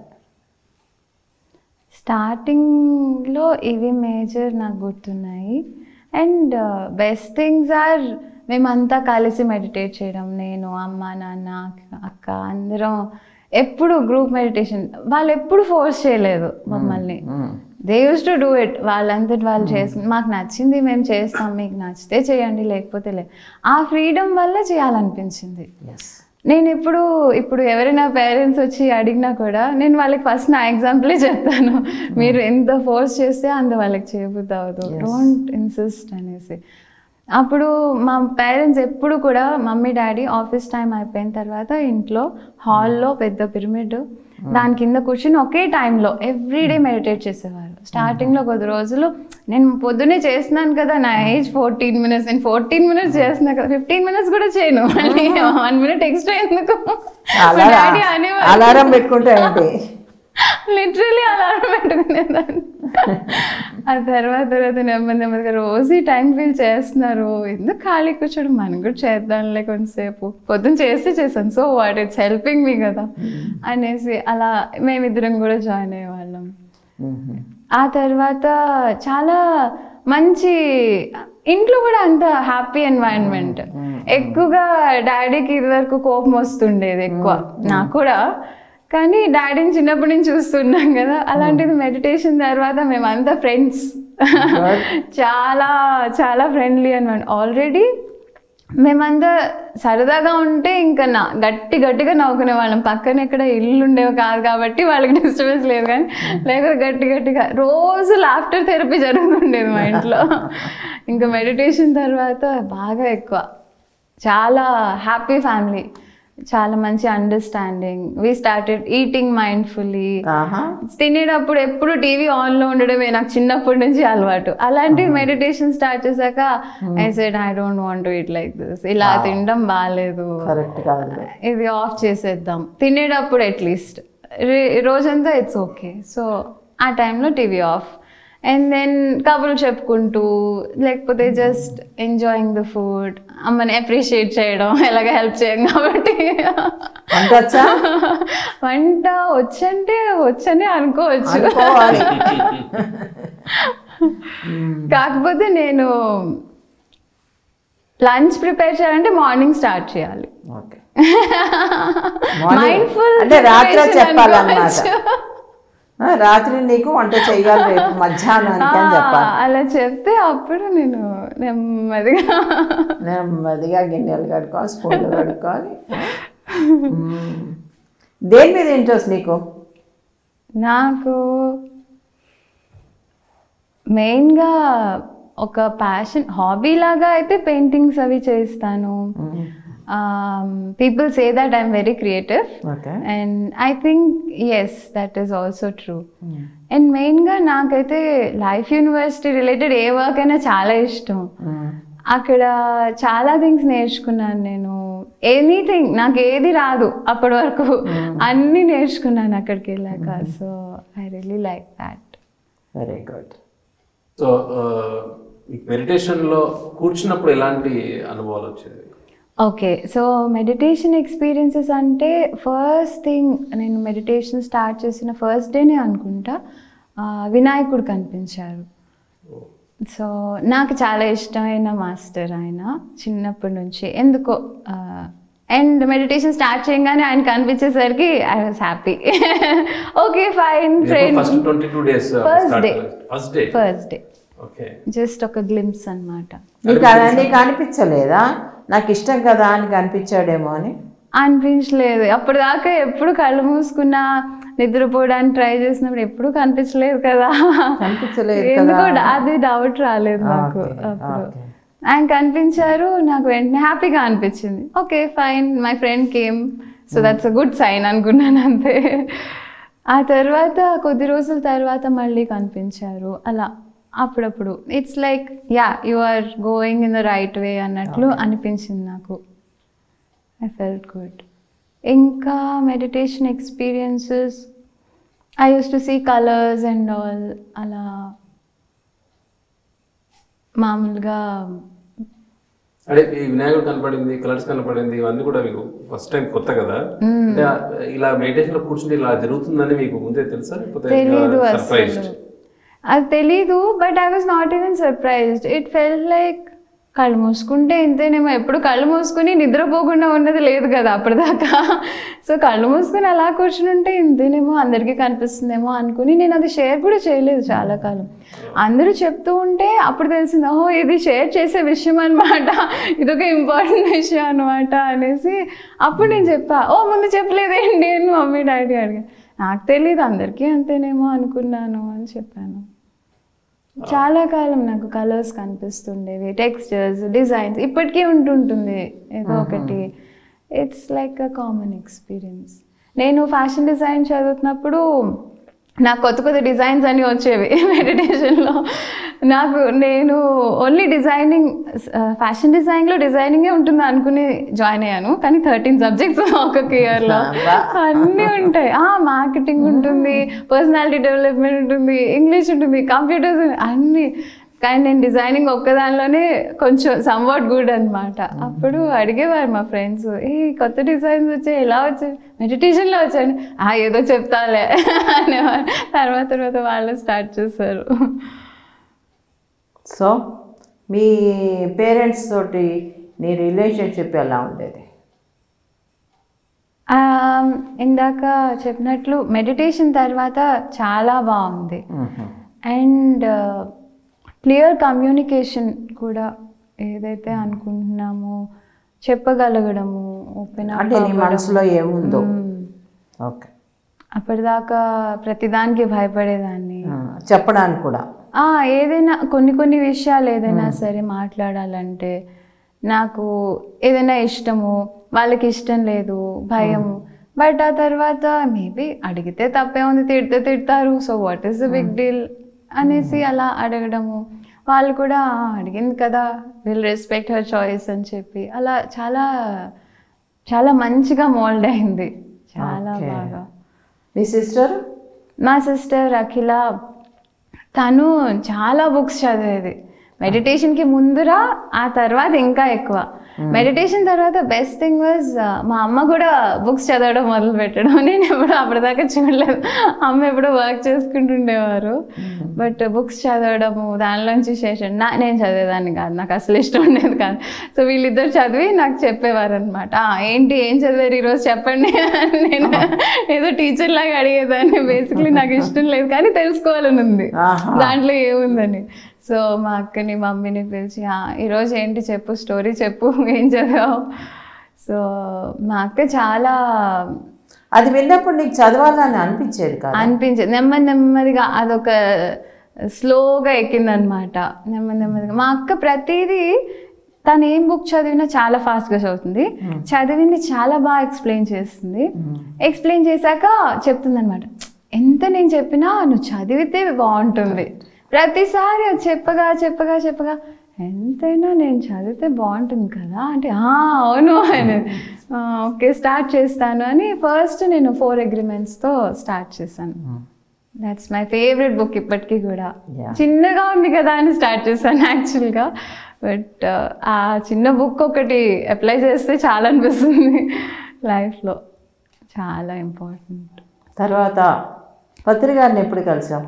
స్టార్టింగ్లో ఇవి మేజర్ నాకు గుర్తున్నాయి అండ్ బెస్ట్ థింగ్స్ ఆర్ మేమంతా కలిసి మెడిటేట్ చేయడం నేను అమ్మ నాన్న అక్క- అక్క అందరం ఎప్పుడు గ్రూప్ మెడిటేషన్ వాళ్ళు ఎప్పుడు ఫోర్స్ చేయలేదు మమ్మల్ని they use to do it వాళ్ళంతటి వాళ్ళు చేసి మాకు నచ్చింది మేము చేస్తాం మీకు నచ్చితే చేయండి లేకపోతే లేదు ఆ ఫ్రీడమ్ వల్ల చేయాలనిపించింది ఎస్ నేను ఇప్పుడు ఇప్పుడు ఎవరైనా పేరెంట్స్ వచ్చి అడిగినా కూడా నేను వాళ్ళకి ఫస్ట్ నా ఎగ్జాంపులే చెప్తాను మీరు ఎంత ఫోర్స్ చేస్తే అంత వాళ్ళకి చేయబుద్ధి అవ్వదు డోంట్ ఇన్సిస్ట్ అనేసి అప్పుడు మా పేరెంట్స్ ఎప్పుడు కూడా మమ్మీ డాడీ ఆఫీస్ టైం అయిపోయిన తర్వాత ఇంట్లో హాల్లో పెద్ద పిరమిడ్ దాని కింద కూర్చుని ఒకే టైంలో ఎవ్రీడే మెడిటేట్ చేసేవారు స్టార్టింగ్లో కొద్ది రోజులు నేను పొద్దునే చేస్తున్నాను కదా నా ఏజ్ ఫోర్టీన్ మినిట్స్ నేను ఫోర్టీన్ మినిట్స్ చేస్తున్నా కదా ఫిఫ్టీన్ మినిట్స్ కూడా చేయను మళ్ళీ వన్ మినిట్ ఎక్స్ట్రా ఎందుకు మా డాడీ అనేవారు అలారం పెట్టుకుంటే ఏంటి లిటరలీ అలారం పెట్టుకునేదాన్ని ఆ తర్వాత తర్వాత నెమ్మది నెమ్మదిగా రోజు ఈ టైం ఫీల్ చేస్తున్నారు ఎందుకు ఖాళీ కూర్చోడు మనం కూడా చేద్దాంలే కొంతసేపు పొద్దున్న చేస్తే చేశాను so what it's helping me కదా అనేసి అలా మేమిద్దరం కూడా జాయిన్ అయ్యేవాళ్ళం ఆ తర్వాత చాలా మంచి ఇంట్లో కూడా అంత హ్యాపీ ఎన్వైరన్మెంట్ ఎక్కువగా డాడీకి ఇదివరకు కోపం వస్తుండేది ఎక్కువ నాకు కూడా కానీ డాడీని చిన్నప్పటి నుంచి చూస్తున్నాం కదా అలాంటిది మెడిటేషన్ తర్వాత మేమంతా ఫ్రెండ్స్ చాలా చాలా ఫ్రెండ్లీ అనమాట ఆల్రెడీ మేమంతా సరదాగా ఉంటే ఇంకా నా గట్టి గట్టిగా నవ్వుకునే వాళ్ళం పక్కన ఎక్కడ ఇల్లు ఉండేవి కాదు కాబట్టి వాళ్ళకి డిస్టర్బెన్స్ లేదు కానీ లేకపోతే గట్టి గట్టిగా రోజు లాఫ్టర్ థెరపీ జరుగుతుండేది మా ఇంట్లో ఇంకా మెడిటేషన్ తర్వాత బాగా ఎక్కువ చాలా హ్యాపీ ఫ్యామిలీ చాలా మంచి understanding we started eating mindfully ఆహా తినేటప్పుడు ఎప్పుడు టీవీ ఆన్ లో ఉండడమే నాకు చిన్నప్పటి నుంచి అలవాటు అలాంటి మెడిటేషన్ స్టార్ట్ చేశాక I said I don't want to it like this ఇలా తినడం బాగాలేదు కరెక్ట్ కాదు ఇది ఆఫ్ చేసేద్దాం తినేటప్పుడు అట్లీస్ట్ రోజంతా ఇట్స్ ఓకే సో ఆ టైంలో టీవీ ఆఫ్ అండ్ దెన్ కబుర్లు చెప్పుకుంటూ లేకపోతే జస్ట్ ఎంజాయింగ్ ద ఫుడ్ అమ్మని అప్రిషియేట్ చేయడం ఎలాగ హెల్ప్ చేయం కాబట్టి అంతొచ్చా వంట వచ్చంటే వచ్చని అనుకోవచ్చు అనుకోవాలి కాకపోతే నేను లంచ్ ప్రిపేర్ చేయాలంటే మార్నింగ్ స్టార్ట్ చేయాలి ఓకే Morning- మైండ్ఫుల్ అంటే రాత్రే చెప్పాలన్నమాట ఆ, రాత్రి నీకు వంట చేయాలి రేపు మధ్యాహ్నానికి అని చెప్పాలి అలా చెప్తే అప్పుడు నేను నెమ్మదిగా నెమ్మదిగా గిన్నెలు కడుక్కోవాలి స్పూన్లు కడుక్కోవాలి మ్మ్. దేని మీద ఇంట్రెస్ట్ నీకు నాకు మెయిన్గా ఒక ప్యాషన్ హాబీ లాగా అయితే పెయింటింగ్స్ అవి చేస్తాను people say that I'm very creative okay and I think yes that is also true and మెయిన్గా నాకైతే లైఫ్ యూనివర్సిటీ రిలేటెడ్ ఏ వర్క్ అయినా చాలా ఇష్టం అక్కడ చాలా థింగ్స్ నేర్చుకున్నాను నేను ఎనీథింగ్ నాకు ఏది రాదు అప్పటి వరకు అన్నీ నేర్చుకున్నాను అక్కడికి వెళ్ళాక so I really like that very good so మెడిటేషన్లో కూర్చున్నప్పుడు ఎలాంటి అనుభవాలు వచ్చేది ఓకే సో మెడిటేషన్ ఎక్స్పీరియన్సెస్ అంటే ఫస్ట్ థింగ్ నేను మెడిటేషన్ స్టార్ట్ చేసిన ఫస్ట్ డేనే అనుకుంటా ఆ, వినాయకుడు కనిపించారు సో నాకు చాలా ఇష్టమైన మాస్టర్ ఆయన చిన్నప్పటి నుంచి ఎందుకో ఆ, అండ్ మెడిటేషన్ స్టార్ట్ చేయగానే ఆయన కనిపించేసరికి I was happy okay fine friend first twenty two days First day. First day first day okay just ఒక గ్లిమ్స్ అన్నమాట నీకు అలా నీకు అనిపించలేదా నాకు ఇష్టం కదా అని కనిపించాడేమో అని అనిపించలేదు అప్పటిదాకా ఎప్పుడు కళ్ళు మూసుకున్నా నిద్రపోవడానికి ట్రై చేసినప్పుడు ఎప్పుడు కనిపించలేదు కదా కనిపించలేదు ఎందుకో కదా. అది డౌట్ రాలేదు నాకు Okay, అప్పుడు okay. ఆయన కనిపించారు నాకు వెంటనే హ్యాపీగా అనిపించింది okay fine my friend came so that's a good sign అనుకున్నాను అంతే ఆ తర్వాత కొద్ది రోజుల తర్వాత మళ్ళీ కనిపించారు అలా అప్పుడప్పుడు it's like yeah you are going in the right way అన్నట్లు అనిపించింది నాకు ఐ ఫెల్ట్ గుడ్ ఇంకా meditation experiences I use to see colours and all అలా మామూలుగా అంటే ఈ వినాయకుడు కనపడింది కలర్స్ కనపడింది ఇవన్నీ కూడా మీకు ఫస్ట్ టైం కొత్త కదా అంటే ఆ- ఇలా మెడిటేషన్ లో కూర్చుంటే ఇలా జరుగుతుందని మీకు ముందే తెలుసా లేకపోతే తెలీదు సర్ప్రైజ్డ్ అసలు అది తెలీదు but I was not even surprised it felt like కళ్ళు మూసుకుంటే ఇంతేనేమో ఎప్పుడు కళ్ళు మూసుకుని నిద్రపోకుండా ఉన్నది లేదు కదా అప్పటిదాకా సో కళ్ళు మూసుకుని అలా కూర్చుని ఉంటే ఇంతేనేమో అందరికీ కనిపిస్తుందేమో అనుకుని నేను అది షేర్ కూడా చేయలేదు చాలా కాలం అందరూ చెప్తూ ఉంటే అప్పుడు తెలిసింది ఓహో ఇది షేర్ చేసే విషయం అనమాట ఇదొక ఇంపార్టెంట్ విషయం అనమాట అనేసి అప్పుడు నేను చెప్పా ఓ ముందు చెప్పలేదేంటి అని మమ్మీ డాడీ అడిగాను నాకు తెలియదు అందరికీ అంతేనేమో అనుకున్నాను అని చెప్పాను చాలా కాలం నాకు కలర్స్ కనిపిస్తుండేవి టెక్స్చర్స్ డిజైన్స్ ఇప్పటికీ ఉంటుంటుంది ఏదో ఒకటి it's like a common experience నేను ఫ్యాషన్ డిజైన్ చదువుతున్నప్పుడు నాకు కొత్త కొత్త డిజైన్స్ అన్నీ వచ్చేవి మెడిటేషన్లో నాకు నేను ఓన్లీ డిజైనింగ్ ఫ్యాషన్ డిజైన్లో డిజైనింగే ఉంటుంది అనుకుని జాయిన్ అయ్యాను కానీ థర్టీన్ సబ్జెక్ట్స్ ఒక్కొక్క ఇయర్లో అన్నీ ఉంటాయి మార్కెటింగ్ ఉంటుంది పర్సనాలిటీ డెవలప్మెంట్ ఉంటుంది ఇంగ్లీష్ ఉంటుంది కంప్యూటర్స్ అన్నీ కానీ నేను డిజైనింగ్ ఒక్కదానిలోనే కొంచెం సమ్వాట్ గుడ్ అనమాట అప్పుడు అడిగేవారు మా ఫ్రెండ్స్ ఏ కొత్త డిజైన్స్ వచ్చాయి ఎలా వచ్చాయి మెడిటేషన్లో వచ్చాయి ఆ ఏదో చెప్తాలే అనేవారు తర్వాత తర్వాత వాళ్ళు స్టార్ట్ చేశారు సో మీ పేరెంట్స్ తోటి నీ రిలేషన్షిప్ ఎలా ఉండేది ఆ, ఇందాక చెప్పినట్లు మెడిటేషన్ తర్వాత చాలా బాగుంది అండ్ క్లియర్ కమ్యూనికేషన్ కూడా ఏదైతే అనుకుంటున్నామో చెప్పగలగడము ఓపెన్ అంటే నీ మనసులో ఏముందో ఓకే అప్పటిదాకా ప్రతిదానికి భయపడేదాన్ని చెప్పడానికి కూడా ఆ, ఏదైనా కొన్ని కొన్ని విషయాలు ఏదైనా సరే మాట్లాడాలంటే నాకు ఏదైనా ఇష్టము వాళ్ళకి ఇష్టం లేదు భయము బట్ ఆ తర్వాత మేబీ అడిగితే తప్పే ఉంది తిడితే తిడతారు so what is the big deal అనేసి అలా అడగడము వాళ్ళు కూడా "ఆ, అడిగింది కదా విల్ రెస్పెక్ట్ హర్ చాయిస్ అని చెప్పి అలా చాలా చాలా మంచిగా మోల్డ్ అయింది చాలా Okay. బాగా నీ సిస్టర్ మా సిస్టర్ అఖిల తను చాలా బుక్స్ చదివేది మెడిటేషన్కి ముందురా ఆ తర్వాత ఇంకా ఎక్కువ మెడిటేషన్ తర్వాత బెస్ట్ థింగ్ వాజ్ మా అమ్మ కూడా బుక్స్ చదవడం మొదలు పెట్టడం నేను ఎప్పుడు అప్పటిదాకా చూడలేదు అమ్మ ఎప్పుడో వర్క్ చేసుకుంటుండేవారు బట్ బుక్స్ చదవడము దానిలోంచి చేసాను నా నేను చదివేదాన్ని కాదు నాకు అసలు ఇష్టం ఉండేది కాదు సో వీళ్ళిద్దరు చదివి నాకు చెప్పేవారు అనమాట ఏంటి ఏం చదివారు ఈరోజు చెప్పండి అని నేను ఏదో టీచర్ లాగా అడిగేదాన్ని బేసిక్లీ నాకు ఇష్టం లేదు కానీ తెలుసుకోవాలని ఉంది ఆహా. దాంట్లో ఏముందని సో మా అక్కని మమ్మీని పిలిచి "ఆ, ఈరోజు ఏంటి చెప్పు స్టోరీ చెప్పు ఏం చదివావు సో మా అక్క చాలా అది విన్నప్పుడు నీకు చదవాలని అనిపించేది కాదు అనిపించింది నెమ్మది నెమ్మదిగా అదొక స్లోగా ఎక్కిందనమాట నెమ్మది నెమ్మదిగా మా అక్క ప్రతిదీ తను ఏం బుక్ చదివినా చాలా ఫాస్ట్గా చదువుతుంది చదివింది చాలా బాగా ఎక్స్ప్లెయిన్ చేస్తుంది ఎక్స్ప్లెయిన్ చేశాక చెప్తుంది అనమాట ఎంత నేను చెప్పినా నువ్వు చదివితే బాగుంటుంది ప్రతిసారి అది చెప్పగా చెప్పగా చెప్పగా ఎంతైనా నేను చదివితే బాగుంటుంది కదా అంటే "ఆ, అవును అనేది ఓకే స్టార్ట్ చేస్తాను అని ఫస్ట్ నేను ఫోర్ అగ్రిమెంట్స్తో స్టార్ట్ చేశాను దట్స్ మై ఫేవరెట్ బుక్ ఇప్పటికీ కూడా Yeah. చిన్నగా ఉంది కదా అని స్టార్ట్ చేశాను యాక్చువల్గా బట్ ఆ చిన్న బుక్ ఒకటి అప్లై చేస్తే చాలా అనిపిస్తుంది లైఫ్లో చాలా ఇంపార్టెంట్ తర్వాత పత్రి గారిని ఎప్పుడు కలిసాం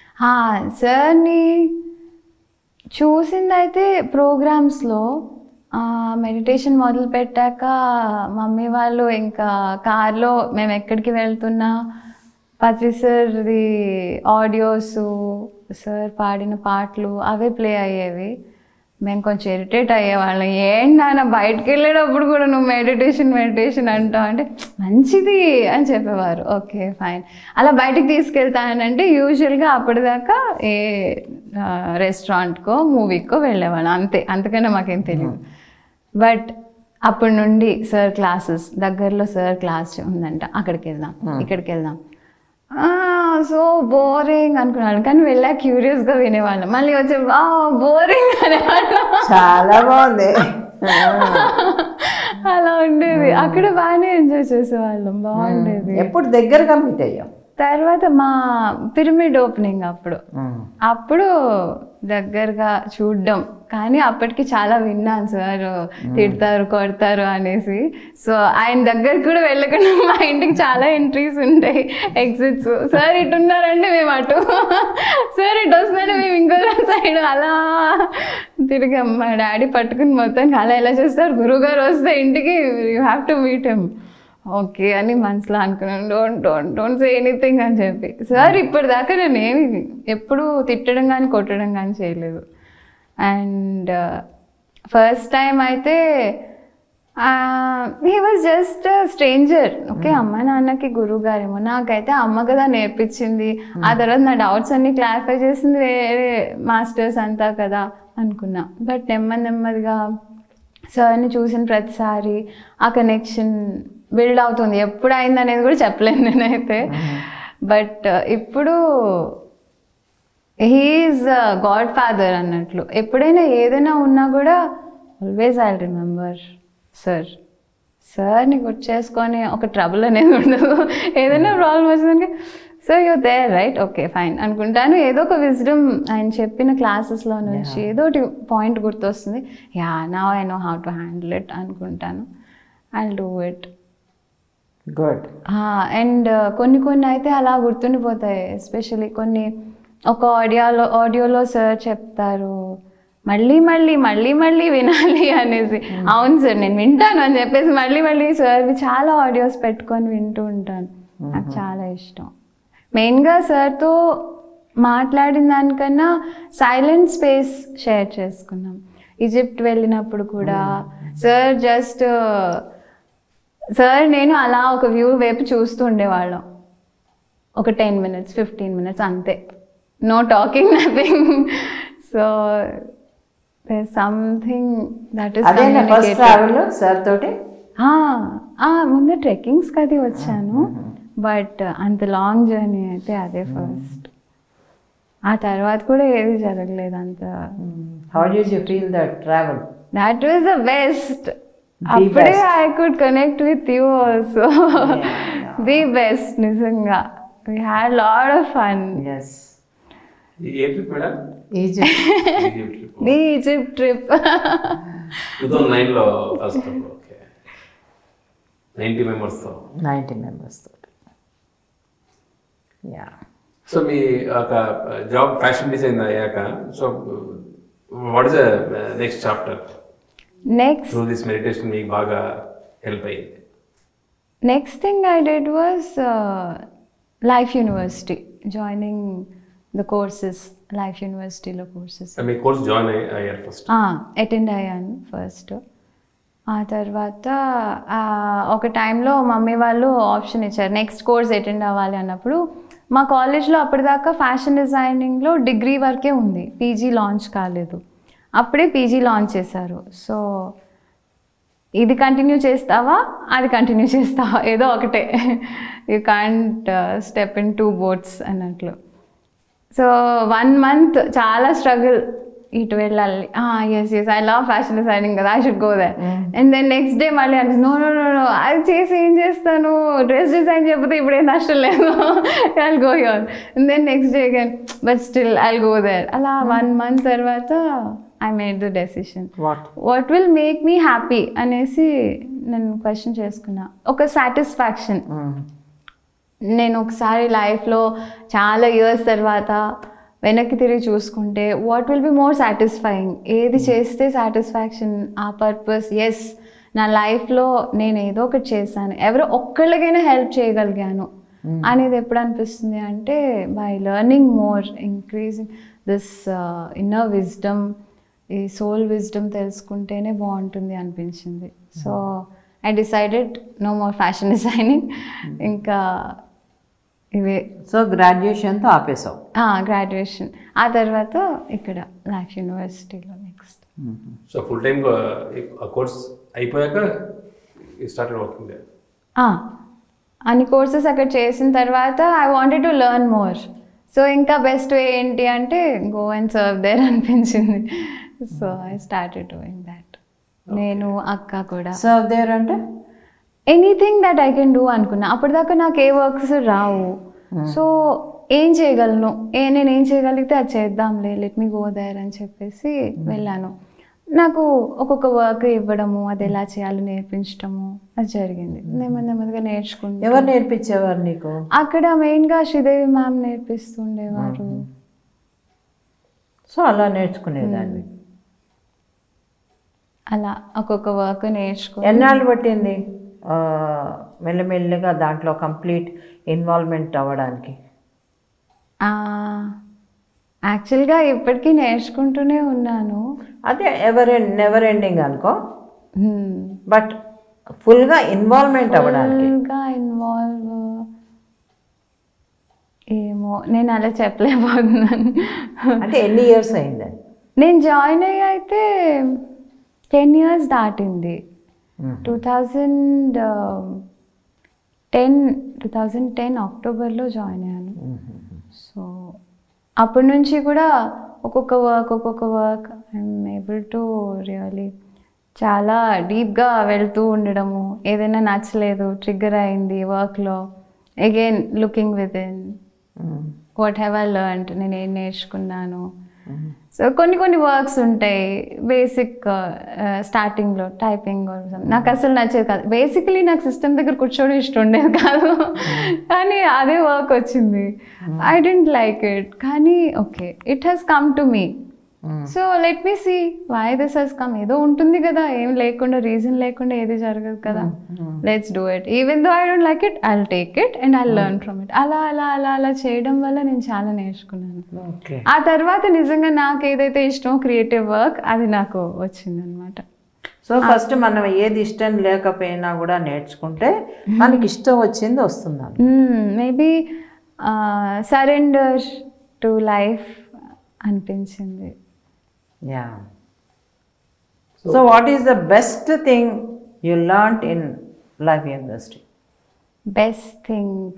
సార్ని చూసిందైతే ప్రోగ్రామ్స్లో మెడిటేషన్ మొదలు పెట్టాక మమ్మీ వాళ్ళు ఇంకా కార్లో మేము ఎక్కడికి వెళ్తున్నా పత్రి సార్ది ఆడియోస్ సార్ పాడిన పాటలు అవే ప్లే అయ్యేవి మేము కొంచెం ఇరిటేట్ అయ్యేవాళ్ళం ఏంటి నాన్న బయటకు వెళ్ళేటప్పుడు కూడా నువ్వు మెడిటేషన్ మెడిటేషన్ అంటావు అంటే మంచిది అని చెప్పేవారు ఓకే ఫైన్ అలా బయటికి తీసుకెళ్తానంటే యూజువల్గా అప్పటిదాకా ఏ రెస్టారెంట్కో మూవీకో వెళ్ళేవాళ్ళం అంతే అంతకన్నా మాకేం తెలియదు బట్ అప్పటి నుండి సార్ క్లాసెస్ దగ్గరలో సార్ క్లాస్ ఉందంట అక్కడికి వెళ్దాం ఇక్కడికి వెళ్దాం సో బోరింగ్ అనుకున్నాను కానీ వెళ్ళా క్యూరియస్గా వినేవాళ్ళం మళ్ళీ వచ్చి బోరింగ్ అనేవాళ్ళం చాలా బాగుంది అలా ఉండేది అక్కడ బాగానే ఎంజాయ్ చేసేవాళ్ళం బాగుండేది ఎప్పుడు దగ్గరగా మీట్ అయ్యాం తర్వాత మా పిరమిడ్ ఓపెనింగ్ అప్పుడు అప్పుడు దగ్గరగా చూడడం కానీ అప్పటికి చాలా విన్నాను సార్ తిడతారు కొడతారు అనేసి సో ఆయన దగ్గర కూడా వెళ్ళకుండా మా ఇంటికి చాలా ఎంట్రీస్ ఉంటాయి ఎగ్జిట్స్ సార్ ఇటు ఉన్నారంటే మేము అటు సార్ ఇటు వస్తున్నారంటే మేము ఇంకో సైడ్ అలా తిరిగాం మా డాడీ పట్టుకుని మొత్తానికి అలా ఎలా చేస్తారు గురువుగారు వస్తే ఇంటికి you have to meet him okay అని మనసులో అనుకున్నాను don't don't don't say anything అని చెప్పి సార్ ఇప్పటిదాకా నేను ఏమి ఎప్పుడు తిట్టడం కానీ కొట్టడం కానీ చేయలేదు అండ్ ఫస్ట్ టైం అయితే he was just stranger okay అమ్మ నాన్నకి గురువు గారేమో నాకైతే అమ్మ కదా నేర్పించింది ఆ తర్వాత నా డౌట్స్ అన్ని క్లారిఫై చేసింది వేరే మాస్టర్స్ అంతా కదా అనుకున్నా బట్ నెమ్మది నెమ్మదిగా సార్ని చూసిన ప్రతిసారి ఆ కనెక్షన్ బిల్డ్ అవుతుంది ఎప్పుడు అయింది అనేది కూడా చెప్పలేను నేనైతే బట్ ఇప్పుడు హీఈస్ గాడ్ ఫాదర్ అన్నట్లు ఎప్పుడైనా ఏదైనా ఉన్నా కూడా ఆల్వేస్ ఐ రిమెంబర్ సార్ సార్ని గుర్తు చేసుకొని ఒక ట్రబుల్ అనేది ఉండదు ఏదైనా ప్రాబ్లం వచ్చిందంటే so you there right okay fine అనుకుంటాను ఏదో ఒక విజ్డమ్ ఆయన చెప్పిన క్లాసెస్లో నుంచి ఏదో ఒకటి పాయింట్ గుర్తొస్తుంది యా నా I know how to handle it అనుకుంటాను I do it good and కొన్ని కొన్ని అయితే అలా గుర్తుండిపోతాయి ఎస్పెషలీ కొన్ని ఒక ఆడియోలో ఆడియోలో సార్ చెప్తారు మళ్ళీ మళ్ళీ మళ్ళీ మళ్ళీ వినాలి అనేసి అవును సార్ నేను వింటాను అని చెప్పేసి మళ్ళీ మళ్ళీ సార్ చాలా ఆడియోస్ పెట్టుకొని వింటూ ఉంటాను నాకు చాలా ఇష్టం మెయిన్గా సార్తో మాట్లాడిన దానికన్నా సైలెంట్ స్పేస్ షేర్ చేసుకున్నాం ఈజిప్ట్ వెళ్ళినప్పుడు కూడా సార్ జస్ట్ సార్ నేను అలా ఒక వ్యూ వైపు చూస్తూ ఉండేవాళ్ళం ఒక టెన్ మినిట్స్ ఫిఫ్టీన్ మినిట్స్ అంతే no talking nothing so something that is అదే ఫస్ట్ ట్రావెల్ సార్ తోటి ముందు ట్రెక్కింగ్స్కి అది వచ్చాను బట్ అంత లాంగ్ జర్నీ అయితే అదే ఫస్ట్ ఆ తర్వాత కూడా ఏది జరగలేదు అంత how did you feel that travel that was the best అప్పుడే I could connect with you also the best నిజంగా we had lot of fun yes a trip madam Egypt Egypt trip the Egypt trip two thousand నైన్లో first okay ninety మెంబర్స్తో ninety members తోటి yeah so మీ ఒక job fashion design అయ్యాక so what is next chapter next through this meditation మీకు బాగా help అయ్యింది next thing I did was life university joining the courses life యూనివర్సిటీలో courses మీ కోర్స్ జాయిన్ అయ్యారు ఫస్ట్ అటెండ్ అయ్యాను ఫస్ట్ ఆ తర్వాత ఆ, ఒక టైంలో మమ్మీ వాళ్ళు ఆప్షన్ ఇచ్చారు నెక్స్ట్ కోర్స్ అటెండ్ అవ్వాలి అన్నప్పుడు మా కాలేజ్లో అప్పటిదాకా ఫ్యాషన్ డిజైనింగ్లో డిగ్రీ వరకే ఉంది పీజీ లాంచ్ కాలేదు అప్పుడే పీజీ లాంచ్ చేశారు సో ఇది కంటిన్యూ చేస్తావా అది కంటిన్యూ చేస్తావా ఏదో ఒకటే you can't step in two boats అన్నట్లు సో వన్ మంత్ చాలా స్ట్రగుల్ ఇటు వెళ్ళాలి yes yes I love fashion designing కదా I should go there and then next day మళ్ళీ అంటే నో నో నో నో అది చేసి ఏం చేస్తాను డ్రెస్ డిజైన్ చెప్పితే ఇప్పుడు ఏం నష్టం లేదు I go here and then next day again but still I go there అలా వన్ మంత్ తర్వాత I made the decision what what will make me happy అనేసి నేను క్వశ్చన్ చేసుకున్నా ఒక సాటిస్ఫాక్షన్ నేను ఒకసారి లైఫ్లో చాలా ఇయర్స్ తర్వాత వెనక్కి తిరిగి చూసుకుంటే what will be more satisfying ఏది చేస్తే సాటిస్ఫాక్షన్ ఆ పర్పస్ ఎస్ నా లైఫ్లో నేను ఏదో ఒకటి చేశాను ఎవరో ఒక్కళ్ళకైనా హెల్ప్ చేయగలిగాను అనేది ఎప్పుడు అనిపిస్తుంది అంటే by learning more increasing this inner wisdom ఈ సోల్ విజ్డమ్ తెలుసుకుంటేనే బాగుంటుంది అనిపించింది so I decided no more fashion designing ఇంకా ఇవే సో గ్రాడ్యుయేషన్తో ఆపేసావు గ్రాడ్యుయేషన్ ఆ తర్వాత ఇక్కడ లైఫ్ యూనివర్సిటీలో నెక్స్ట్ సో ఫుల్ టైమ్ ఆ కోర్స్ అయిపోయాక స్టార్టెడ్ వర్కింగ్ దే అన్ని కోర్సెస్ అక్కడ చేసిన తర్వాత I wanted to learn more so ఇంకా బెస్ట్ వే ఏంటి అంటే గో అండ్ సర్వ్ దేర్ అనిపించింది so I started doing that నేను అక్క కూడా సర్వ్ దేర్ అంటే anything that I can do అనుకున్నా అప్పటిదాకా నాకు ఏ వర్క్స్ రావు సో ఏం చేయగలను ఏ నేను ఏం చేయగలిగితే అది చేద్దాంలే లెట్ మీ గో దేర్ అని చెప్పేసి వెళ్ళాను నాకు ఒక్కొక్క వర్క్ ఇవ్వడము అది ఎలా చేయాలో నేర్పించడము అది జరిగింది నెమ్మది నెమ్మదిగా నేర్చుకుంటా ఎవరు నేర్పించేవారు నీకు అక్కడ మెయిన్గా శ్రీదేవి మ్యామ్ నేర్పిస్తుండేవారు సో అలా నేర్చుకునేదాన్ని అలా ఒక్కొక్క వర్క్ నేర్చుకో ఎన్నాళ్ళు పట్టింది ఆ, మెల్లమెల్లగా దాంట్లో కంప్లీట్ ఇన్వాల్వ్మెంట్ అవ్వడానికి యాక్చువల్గా ఇప్పటికీ నేర్చుకుంటూనే ఉన్నాను అదే ఎవర్ నెవర్ ఎండింగ్ అనుకో Hmm. బట్ ఫుల్గా ఇన్వాల్వ్మెంట్ అవ్వడానికి ఫుల్గా ఇన్వాల్వ్ ఏమో నేను అలా చెప్పలేకపోతున్నాను అంటే ఎన్ని ఇయర్స్ అయింది నేను జాయిన్ అయ్యి అయితే టెన్ ఇయర్స్ దాటింది two thousand ten two thousand ten అక్టోబర్లో జాయిన్ అయ్యాను సో అప్పటి నుంచి కూడా ఒక్కొక్క వర్క్ ఒక్కొక్క work I'm able to really చాలా డీప్గా వెళ్తూ ఉండడము ఏదైనా నచ్చలేదు ట్రిగ్గర్ అయింది వర్క్లో again looking with in what have I learn నేను ఏం నేర్చుకున్నాను సో కొన్ని కొన్ని వర్క్స్ ఉంటాయి బేసిక్ స్టార్టింగ్లో టైపింగ్ నాకు అసలు నచ్చేది కాదు బేసికలీ నాకు సిస్టమ్ దగ్గర కూర్చోవడం ఇష్టం ఉండేది కాదు కానీ అదే వర్క్ వచ్చింది ఐ డెంట్ లైక్ ఇట్ కానీ okay it has come to me so let me see why this has come ఏదో ఉంటుంది కదా ఏం లేకుండా రీజన్ లేకుండా ఏది జరగదు కదా let's do it even though I don't like it I take it and I learn from it అలా అలా అలా అలా చేయడం వల్ల నేను చాలా నేర్చుకున్నాను ఓకే ఆ తర్వాత నిజంగా నాకు ఏదైతే ఇష్టమో క్రియేటివ్ వర్క్ అది నాకు వచ్చిందనమాట సో ఫస్ట్ మనం ఏది ఇష్టం లేకపోయినా కూడా నేర్చుకుంటే మనకి ఇష్టం వచ్చింది వస్తుంది మేబీ సరెండర్ టు లైఫ్ అనిపించింది yeah so what is the best thing you learn in life industry best thing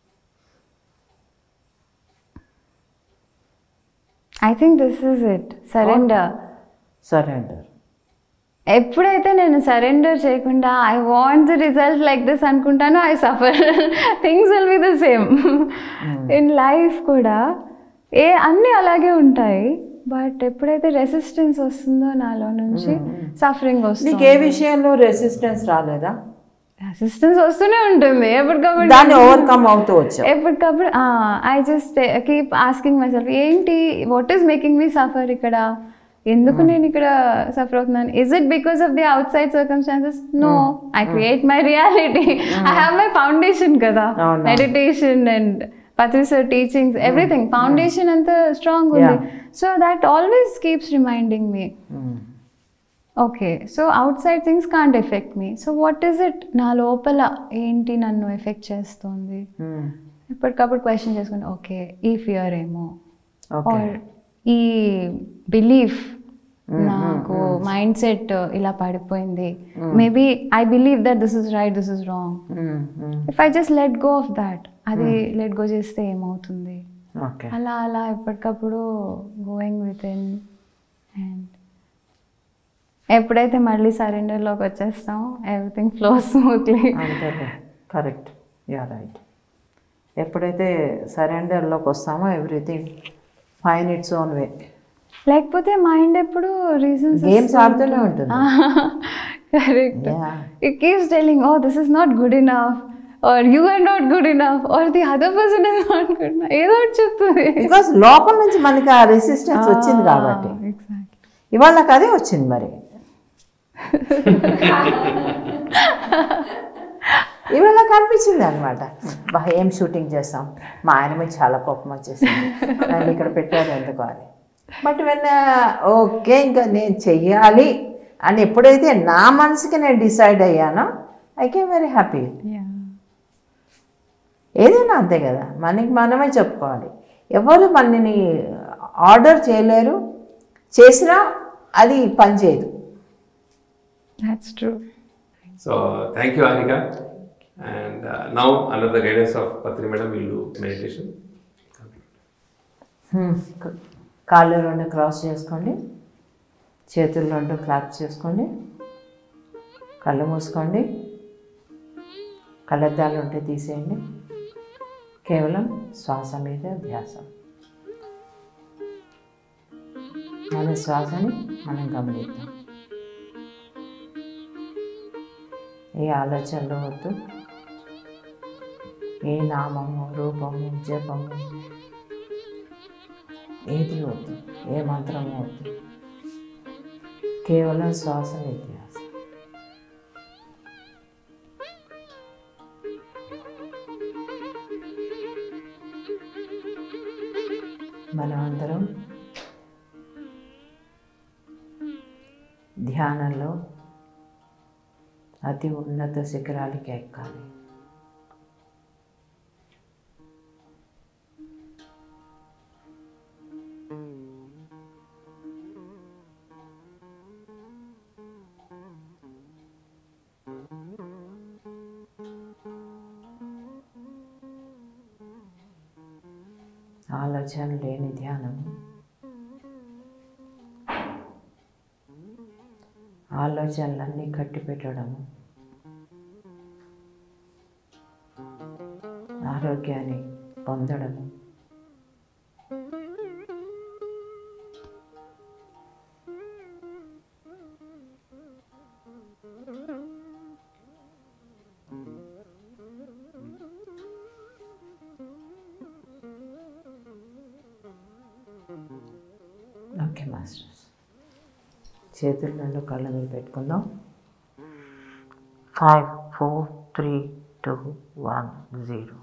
I think this is it surrender surrender ఎప్పుడైతే నేను సరెండర్ చేయకుండా I want the result like this అనుకుంటానో I suffer things will be the same in life కూడా ఏ అన్నీ అలాగే ఉంటాయి but ఎప్పుడైతే రెసిస్టెన్స్ వస్తుందో నాలో నుంచి సఫరింగ్ నీకు వస్తుంది ఏ విషయంలో రెసిస్టెన్స్ రాలేదా రెసిస్టెన్స్ వస్తూనే ఉంటుంది ఎప్పటికప్పుడు దాన్ని ఓవర్కమ్ అవుతూ వచ్చావు ఎప్పటికప్పుడు I just keep asking myself ఏంటి what is making me suffer ఇక్కడ ఎందుకు నేను ఇక్కడ సఫర్ అవుతున్నాను is it because of the outside circumstances no I create my reality I have my foundation కదా అవును. Meditation and Patri sir teachings everything foundation అంత strong ఉంది so that always keeps reminding me okay so outside things can't affect me so what is it నా లోపల ఏంటి నన్ను effect చేస్తుంది ఎప్పటికప్పుడు క్వశ్చన్ చేసుకుంటే ఓకే ఈ ఫియర్ ఏమో ఓకే ఆర్ ఈ బిలీఫ్ నాకు మైండ్ సెట్ ఇలా పడిపోయింది maybe I believe that this is right this is wrong if I just let go of that అది లెట్ గో చేస్తే ఏమవుతుంది ఓకే అలా అలా ఎప్పటికప్పుడు గోయింగ్ విత్ ఇన్ అండ్ ఎప్పుడైతే మళ్ళీ సరెండర్లోకి వచ్చేస్తామో ఎవ్రీథింగ్ ఫ్లో స్మూత్లీ అంతేలే కరెక్ట్ యా రైట్ ఎప్పుడైతే సరెండర్లోకి వస్తామో everything fine its own way లేకపోతే మైండ్ ఎప్పుడు రీజన్స్ గేమ్స్ ఆడుతూనే ఉంటుంది correct Yeah. It keeps telling oh this is not good enough or you are not good enough or the other person is not good ఏదో ఒకటి చెప్తుంది because లోపల నుంచి మనకి ఆ రెసిస్టెన్స్ వచ్చింది కాబట్టి ఎగ్జాక్ట్లీ ఇవాళ నాకు అదే వచ్చింది మరి ఇవాళ కనిపించింది అనమాట బా ఏం షూటింగ్ చేస్తాం మా ఆయన మీద చాలా కోపం వచ్చేసింది నన్ను ఇక్కడ పెట్టారు ఎందుకు అని బట్ వెన్ ఓకే ఇంకా నేను చెయ్యాలి అని ఎప్పుడైతే నా మనసుకి నేను డిసైడ్ అయ్యానో I came very happy yeah ఏదైనా అంతే కదా మనకి మనమే చెప్పుకోవాలి ఎవరు మనని ఆర్డర్ చేయలేరు చేసినా అది పనిచేయదు that's true so thank you Harika and now under the guidance of Patri madam వీళ్ళు మెడిటేషన్ హ్మ్. క- కాళ్ళు రెండు క్రాస్ చేసుకోండి చేతులు రెండు క్లాప్ చేసుకోండి కళ్ళు మూసుకోండి కళ్ళద్దాలు ఉంటే తీసేయండి కేవలం శ్వాస మీద ధ్యాస మన శ్వాసని మనం గమనిద్దాం ఏ ఆలోచనలు వద్దు ఏ నామము రూపము జపము ఏది వద్దు ఏ మంత్రము వద్దు కేవలం శ్వాస వ్యత్యాసం మనం అందరం ధ్యానంలో అతి ఉన్నత శిఖరాలకి ఎక్కాలి ఆలోచన లేని ధ్యానం ఆలోచనలన్నీ కట్టిపెట్టడము ఆరోగ్యాన్ని పొందడము ఓకే మాస్టర్స్ చేతులు రెండు కళ్ళ మీద పెట్టుకుందాం five four three two one zero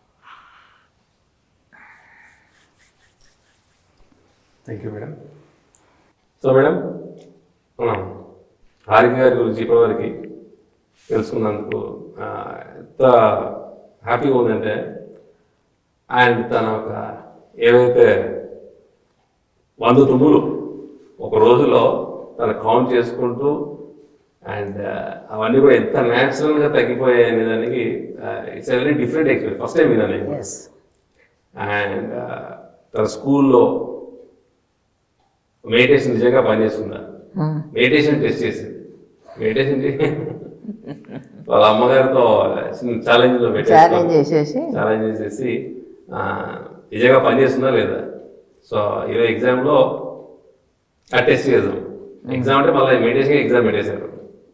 thank you madam so madam మనం హారిక గారి గురించి ఇప్పటివరకు తెలుసుకున్నందుకు ఆ, ఎంత హ్యాపీగా ఉందంటే అండ్ తన ఒక ఏవైతే వంద తుమ్ములు ఒక రోజులో తను కౌంట్ చేసుకుంటూ అండ్ అవన్నీ కూడా ఎంత న్యాచురల్గా తగ్గిపోయాయి అనే దానికి it's very different experience first time విన్నాను నేను ఎస్ అండ్ తన స్కూల్లో మెడిటేషన్ నిజంగా పనిచేస్తుందా మెడిటేషన్ టెస్ట్ చేసింది మెడిటేషన్ వాళ్ళ అమ్మగారితో చిన్న ఛాలెంజ్లో ఛాలెంజ్ చేసేసి ఛాలెంజ్ చేసేసి ఆ, నిజంగా పనిచేస్తుందా లేదా సో ఈరోజు ఎగ్జామ్లో ఆ టెస్ట్ చేద్దాం ఎగ్జామ్ అంటే మళ్ళీ మెడిటేషన్ ఎగ్జామ్ పెట్టేశారు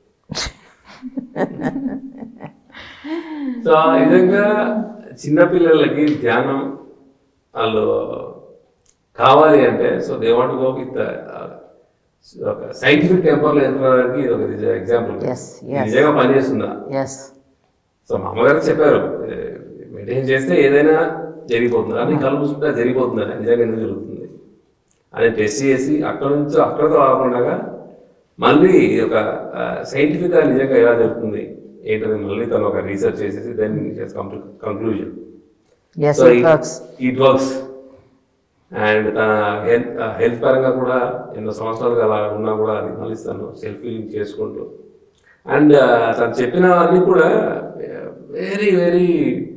సో నిజంగా చిన్నపిల్లలకి ధ్యానం వాళ్ళు కావాలి అంటే so they want go with ఒక సైంటిఫిక్ టెంపర్లో ఎదురడానికి ఇది ఒక ఎగ్జాంపుల్ Yes, yes. నిజంగా పనిచేస్తుందా ఎస్ సో మా అమ్మగారు చెప్పారు మెడిటేషన్ చేస్తే ఏదైనా జరిగిపోతుంది అని కళ్ళు మూసుకుంటే అది జరిగిపోతుంది అని నిజంగా ఎందుకు జరుగుతుంది అని టెస్ట్ చేసి అక్కడ నుంచి అక్కడతో కాకుండా మళ్ళీ ఇది ఒక సైంటిఫిక్గా నిజంగా ఎలా జరుగుతుంది ఏంటది మళ్ళీ తను ఒక రీసెర్చ్ చేసేసి then conclusion yes so it works it works and తన హెల్త్ హెల్త్ పరంగా కూడా ఎన్నో సంవత్సరాలుగా అలా ఉన్నా కూడా అది మళ్ళీ తను సెల్ఫ్ ఫీలింగ్ చేసుకుంటూ అండ్ తను చెప్పినవన్నీ కూడా వెరీ వెరీ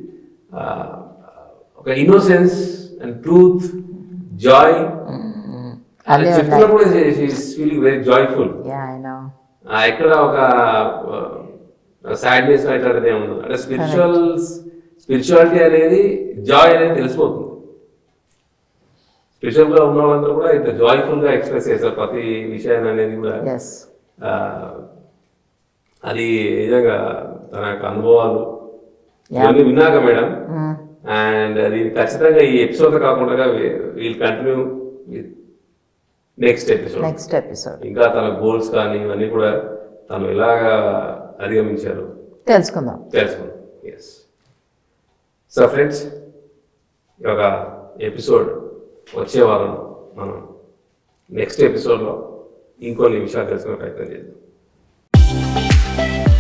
ఒక ఇన్నోసెన్స్ అండ్ ట్రూత్ జాయ్ అదే ఉన్నాయి చెప్తున్నప్పుడు feeling very joyful yeah I know ఎక్కడ ఒక సాడ్నెస్ అట్లాంటిది ఏమి ఉండదు అంటే స్పిరిచువల్ స్పిరిచువాలిటీ అనేది జాయ్ అనేది తెలిసిపోతుంది స్పిరిచువల్ గా ఉన్న వాళ్ళందరూ కూడా ఇంత జాయ్ఫుల్ గా ఎక్స్ప్రెస్ చేస్తారు ప్రతి విషయాన్ని అనేది కూడా ఎస్ ఆ, అది నిజంగా తన యొక్క అనుభవాలు ఇవన్నీ విన్నాక మేడం మ్మ్. అండ్ అది ఖచ్చితంగా ఈ ఎపిసోడ్ కాకుండా we'll continue next episode next episode ఇంకా తన గోల్స్ కానీ ఇవన్నీ కూడా తను ఎలాగా అధిగమించారు తెలుసుకుందాం తెలుసుకుందాం ఎస్ సో ఫ్రెండ్స్ ఈ యొక్క ఎపిసోడ్ వచ్చే వారం మనం నెక్స్ట్ ఎపిసోడ్లో ఇంకొన్ని విషయాలు తెలుసుకునే ప్రయత్నం చేద్దాం